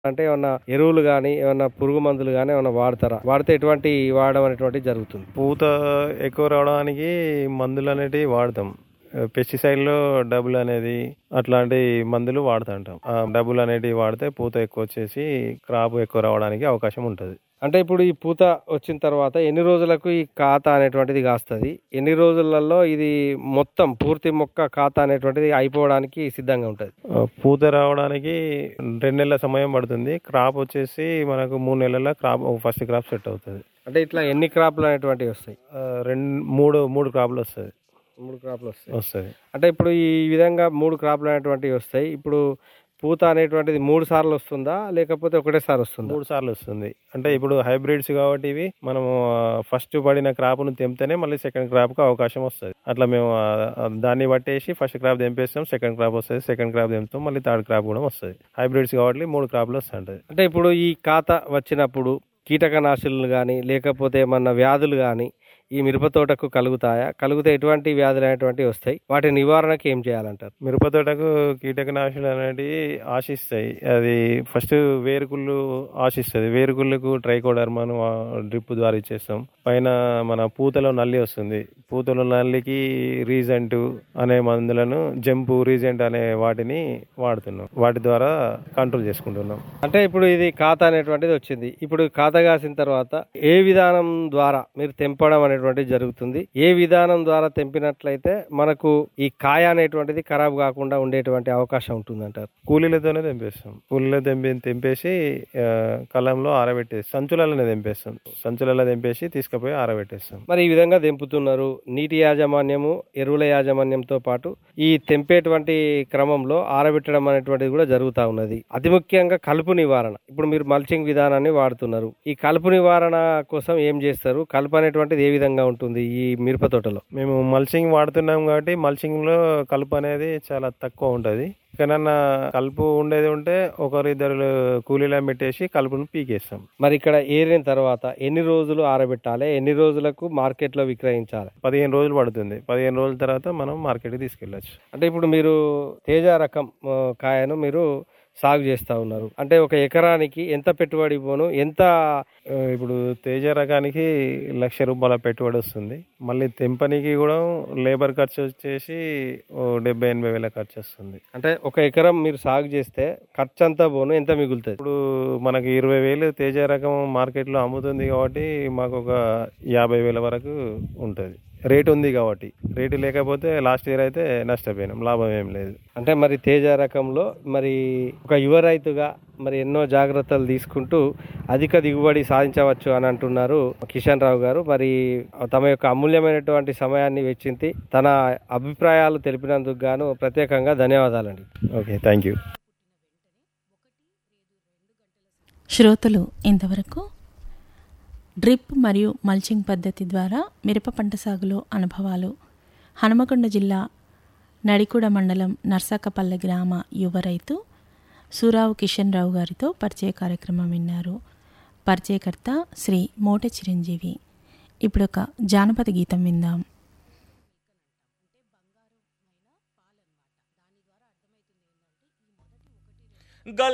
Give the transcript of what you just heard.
అంటే ఏమన్నా ఎరువులు గానీ, ఏమన్నా పురుగు మందులు గానీ ఏమన్నా వాడతారా? వాడితే ఎటువంటి వాడడం అనేటువంటిది జరుగుతుంది? పూత ఎక్కువ రావడానికి మందులనేటివి వాడతాం. ఆహ్, పెస్టిసైడ్‌లో డబుల్ అనేది అట్లాంటి మందులు వాడుతుంటాం. ఆ డబుల్ అనేటివి వాడితే పూత ఎక్కువొచ్చేసి క్రాప్ ఎక్కువ రావడానికి అవకాశం ఉంటది. అంటే ఇప్పుడు ఈ పూత వచ్చిన తర్వాత ఎన్ని రోజులకు ఈ కాత అనేటువంటిది కాస్తది? ఎన్ని రోజులలో ఇది మొత్తం పూర్తి మొక్క కాత అనేటువంటిది అయిపోవడానికి సిద్ధంగా ఉంటది? ఆహ్, పూత రావడానికి 2 నెలల సమయం పడుతుంది. క్రాప్ వచ్చేసి మనకు 3 నెలల్లో క్రాప్ ఫస్ట్ క్రాప్ సెట్ అవుతది. అంటే ఇట్లా ఎన్ని క్రాప్‌లు అనేటువంటివి వస్తాయి? ఆహ్, రెం 3, 3 క్రాప్‌లొస్తది. 3 క్రాప్‌లు వస్తాయి. వస్తది. అంటే ఇప్పుడు ఈ విధంగా 3 క్రాప్‌లు అనేటువంటివి వస్తాయి. ఇప్పుడు పూత అనేటువంటిది 3 సార్లు వస్తుందా? లేకపోతే ఒకటేసారి వస్తుందా? 3 సార్లు వస్తుంది. అంటే ఇప్పుడు హైబ్రిడ్స్ కాబట్టి ఇవి మనము ఆహ్, ఫస్ట్ పడిన క్రాప్‌ను తెంపితేనే మళ్ళీ సెకండ్ క్రాప్‌కి అవకాశం వస్తది. అట్లా మేము ఆహ్, దాన్ని బట్టేసి ఫస్ట్ క్రాప్ తెంపేస్తాం. సెకండ్ క్రాప్ వస్తది. సెకండ్ క్రాప్ తెంపుతాం. మళ్ళీ థర్డ్ క్రాప్ కూడా వస్తది. హైబ్రిడ్స్ కాబట్టి 3 క్రాప్‌లు వస్తుంటది. అంటే ఇప్పుడు ఈ కాత వచ్చినప్పుడు కీటకనాశులు గానీ, లేకపోతే ఏమన్నా వ్యాధులు గానీ ఈ మిరప తోటకు కలుగుతాయా? కలిగితే ఎటువంటి వ్యాధులు అనేటువంటివి వస్తాయి? వాటి నివారణకు ఏం చేయాలంటారు? మిరప తోటకు కీటకనాశులు అనేటివి ఆశిస్తాయి. అది ఫస్ట్ వేరుకుళ్ళు ఆశిస్తది. వేరుకుళ్ళకు ట్రైకోడర్మాను ఆహ్, డ్రిప్ ద్వారా ఇచ్చేస్తాం. పైన మన పూతలో నల్లి వస్తుంది. పూతలో నల్లికి రీజెంట్ అనే మందులను జంపు, రీజెంట్ అనే వాటిని వాడుతున్నాం. వాటి ద్వారా కంట్రోల్ చేసుకుంటున్నాం. అంటే ఇప్పుడు ఇది కాత అనేటువంటిది వచ్చింది. ఇప్పుడు కాత కాసిన తర్వాత ఏ విధానం ద్వారా మీరు తెంపడం అనేటువంటిది జరుగుతుంది? ఏ విధానం ద్వారా తెంపినట్లయితే మనకు ఈ కాయ అనేటువంటిది ఖరాబ్ కాకుండా ఉండేటువంటి అవకాశం ఉంటుందంటారు? కూలీలతోనే తెంపేస్తాం. కూలీలో తెంపి తెంపేసి ఆహ్, కలంలో ఆరబెట్టేసి సంచులలోనే తెంపేస్తాం. సంచులలో తెంపేసి తీసుకుపోయి ఆరబెట్టేస్తాం. మరి ఈ విధంగా తెంపుతున్నారు. నీటి యాజమాన్యము, ఎరువుల యాజమాన్యంతో పాటు ఈ తెంపేటువంటి క్రమంలో ఆరబెట్టడం అనేటువంటిది కూడా జరుగుతా ఉన్నది. అతి ముఖ్యంగా కలుపు నివారణ. ఇప్పుడు మీరు మల్చింగ్ విధానాన్ని వాడుతున్నారు. ఈ కలుపు నివారణ కోసం ఏం చేస్తారు? కలుపు అనేటువంటిది ఏ విధంగా ఉంటుంది ఈ మిరప తోటలో? మేము మల్చింగ్ వాడుతున్నాం కాబట్టి మల్చింగ్‌లో కలుపు అనేది చాలా తక్కువ ఉంటది. ఎక్కడన్నా కలుపు ఉండేది ఉంటే ఒకరిద్దరు కూలీలను పెట్టేసి కలుపును పీకేస్తాం. మరి ఇక్కడ ఏరిన తర్వాత ఎన్ని రోజులు ఆరబెట్టాలి? ఎన్ని రోజులకు మార్కెట్‌లో విక్రయించాలి? 15 రోజులు పడుతుంది. 15 రోజుల తర్వాత మనం మార్కెట్‌కి తీసుకెళ్ళొచ్చు. అంటే ఇప్పుడు మీరు తేజ రకం ఆహ్, కాయను మీరు సాగు చేస్తా ఉన్నారు. అంటే ఒక ఎకరానికి ఎంత పెట్టుబడి పోను? ఎంత ఆహ్, ఇప్పుడు తేజ రకానికి రూ. 1,00,000 పెట్టుబడి వస్తుంది. మళ్ళీ తెంపనికి కూడా లేబర్ ఖర్చు వచ్చేసి ఓ 70, 80 వేల ఖర్చు వస్తుంది. అంటే ఒక ఎకరం మీరు సాగు చేస్తే ఖర్చంతా పోను ఎంత మిగులుతది? ఇప్పుడు మనకి 20,000 తేజ రకం మార్కెట్‌లో అమ్ముతుంది కాబట్టి మాకొక 50,000 వరకు ఉంటది. రేట్ ఉంది కాబట్టి. రేట్ లేకపోతే లాస్ట్ ఇయర్ అయితే నష్టపోయినాం. లాభం ఏం లేదు. అంటే మరి తేజ రకంలో మరి ఒక యువ రైతుగా మరి ఎన్నో జాగ్రత్తలు తీసుకుంటూ అధిక దిగుబడి సాధించవచ్చు అని అంటున్నారు కిషన్ రావు గారు. మరి తమ యొక్క అమూల్యమైనటువంటి సమయాన్ని వెచ్చించి తన అభిప్రాయాలు తెలిపినందుకు గాను ప్రత్యేకంగా ధన్యవాదాలండి. ఓకే. Thank you. శ్రోతలు ఇంతవరకు డ్రిప్ మరియు మల్చింగ్ పద్ధతి ద్వారా మిరప పంట సాగులో అనుభవాలు హనుమకొండ జిల్లా నడికూడ మండలం నర్సాకపల్లె గ్రామ యువ రైతు సూరావు కిషన్ రావు గారితో పరిచయ కార్యక్రమం విన్నారు. పరిచయకర్త శ్రీ మోటె చిరంజీవి. ఇప్పుడొక జానపద గీతం విందాం. గల్